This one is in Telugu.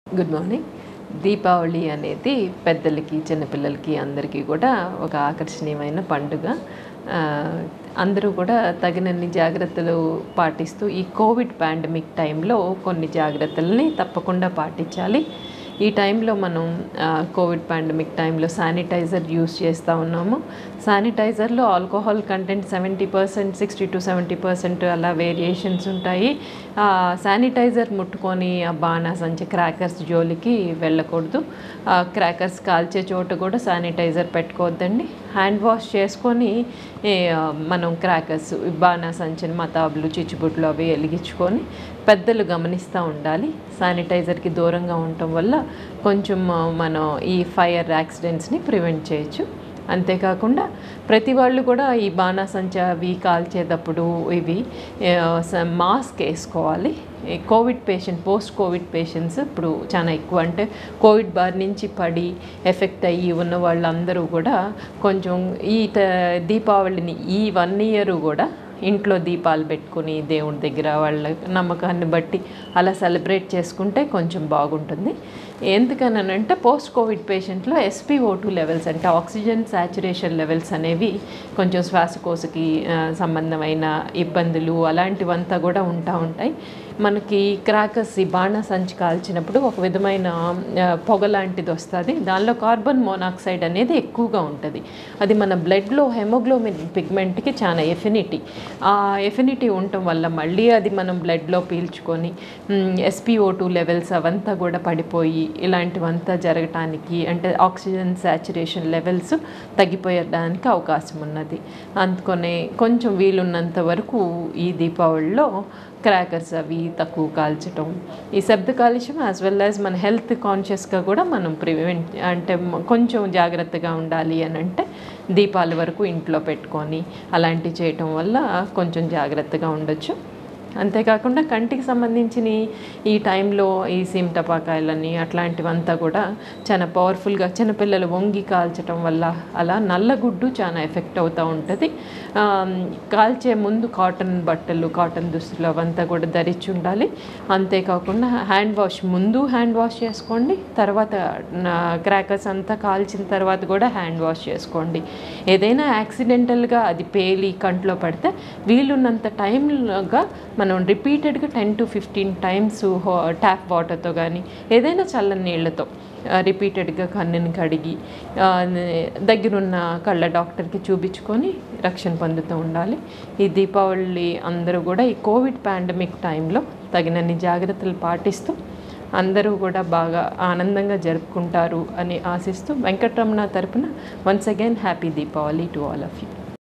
గుడ్ మార్నింగ్ దీపావళి అనేది పెద్దలకి చిన్నపిల్లలకి అందరికీ కూడా ఒక ఆకర్షణీయమైన పండుగ ఆ, అందరూ కూడా తగినన్ని జాగ్రత్తలు పాటిస్తూ ఈ కోవిడ్ పాండమిక్ టైంలో కొన్ని జాగ్రత్తలని తప్పకుండా పాటించాలి ఈ టైంలో మనం ఆ, కోవిడ్ పాండమిక్ టైంలో శానిటైజర్ యూస్ చేస్తూ ఉన్నాము శానిటైజర్లో alcohol content seventy percent sixty to seventy percent అలా వేరియేషన్స్ ఉంటాయి ఆ, శానిటైజర్ ముట్టుకొని ఆ బాణాసంచి క్రాకర్స్ జోలికి వెళ్ళకూడదు ఆ, క్రాకర్స్ కాల్చే చోట కూడా శానిటైజర్ పెట్టుకోవద్దండి హ్యాండ్ వాష్ చేసుకొని ఏ, ఆ, మనం క్రాకర్స్ బాణాసంచిని మతాబులు చిచ్చుబుడ్లు అవి వెలిగించుకొని పెద్దలు గమనిస్తూ ఉండాలి శానిటైజర్కి దూరంగా ఉండటం వల్ల కొంచెం ఆ, మనం ఈ ఫైర్ యాక్సిడెంట్స్ని ప్రివెంట్ చేయొచ్చు అంతేకాకుండా ప్రతి వాళ్ళు కూడా ఈ బాణాసంచ అవి కాల్చేటప్పుడు ఇవి ఆ, స- మాస్క్ వేసుకోవాలి ఈ covid patient post covid patients ఇప్పుడు చాలా ఎక్కువ అంటే కోవిడ్ బారి నుంచి పడి ఎఫెక్ట్ అయ్యి ఉన్న వాళ్ళందరూ కూడా కొంచెం ఈ ట- దీపావళిని ఈ వన్ ఇయర్ కూడా ఇంట్లో దీపాలు పెట్టుకుని దేవుడి దగ్గర వాళ్ళ నమ్మకాన్ని బట్టి అలా సెలబ్రేట్ చేసుకుంటే కొంచెం బాగుంటుంది ఎందుకనంటే పోస్ట్ కోవిడ్ పేషెంట్లో ఎస్పీఓ టూ లెవెల్స్ అంటే ఆక్సిజన్ సాచురేషన్ లెవెల్స్ అనేవి కొంచెం శ్వాసకోశకి ఆ, సంబంధమైన ఇబ్బందులు అలాంటివంతా కూడా ఉంటా ఉంటాయి మనకి క్రాకర్స్ ఈ బాణసంచి కాల్చినప్పుడు ఒక విధమైన ఆ, పొగ లాంటిది వస్తుంది దానిలో కార్బన్ మోనాక్సైడ్ అనేది ఎక్కువగా ఉంటుంది అది మన బ్లడ్లో హెమోగ్లోబిన్ పిగ్మెంట్కి చాలా ఎఫినిటీ ఆ ఎఫినిటీ ఉండటం వల్ల మళ్ళీ అది మనం బ్లడ్లో పీల్చుకొని ఎస్పీఓ టూ లెవెల్స్ అవంతా కూడా పడిపోయి ఇలాంటివంతా జరగటానికి అంటే ఆక్సిజన్ సాచురేషన్ లెవెల్స్ తగ్గిపోయడానికి అవకాశం ఉన్నది అందుకనే కొంచెం వీలున్నంత వరకు ఈ దీపావళిలో క్రాకర్స్ అవి తక్కువ కాల్చటం ఈ శబ్ద కాలుష్యం యాజ్ వెల్ యాజ్ మన హెల్త్ కాన్షియస్గా కూడా మనం ప్రివెంట్ అంటే మ- కొంచెం జాగ్రత్తగా ఉండాలి అని అంటే దీపాల వరకు ఇంట్లో పెట్టుకొని అలాంటివి చేయటం వల్ల కొంచెం జాగ్రత్తగా ఉండొచ్చు అంతేకాకుండా కంటికి సంబంధించిన ఈ టైంలో ఈ సీమ్ టపాకాయలని అట్లాంటివంతా కూడా చాలా పవర్ఫుల్గా చిన్నపిల్లలు వంగి కాల్చటం వల్ల అలా నల్లగుడ్డు చాలా ఎఫెక్ట్ అవుతూ ఉంటుంది ఆమ్, కాల్చే ముందు కాటన్ బట్టలు కాటన్ దుస్తులు అవంతా కూడా ధరించి ఉండాలి అంతేకాకుండా హ్యాండ్ వాష్ ముందు హ్యాండ్ వాష్ చేసుకోండి తర్వాత క్రాకర్స్ అంతా కాల్చిన తర్వాత కూడా హ్యాండ్ వాష్ చేసుకోండి ఏదైనా యాక్సిడెంటల్గా అది పేలి కంట్లో పడితే వీలున్నంత టైంగా మనం రిపీటెడ్గా ten to fifteen times tap వాటర్తో కానీ ఏదైనా చల్లని నీళ్ళతో రిపీటెడ్గా కన్నుని కడిగి ఆ, దగ్గరున్న కళ్ళ డాక్టర్కి చూపించుకొని రక్షణ పొందుతూ ఉండాలి ఈ దీపావళి అందరూ కూడా ఈ కోవిడ్ పాండమిక్ టైంలో తగినన్ని జాగ్రత్తలు పాటిస్తూ అందరూ కూడా బాగా ఆనందంగా జరుపుకుంటారు అని ఆశిస్తూ వెంకటరమణ తరపున once again happy Deepavali to all of you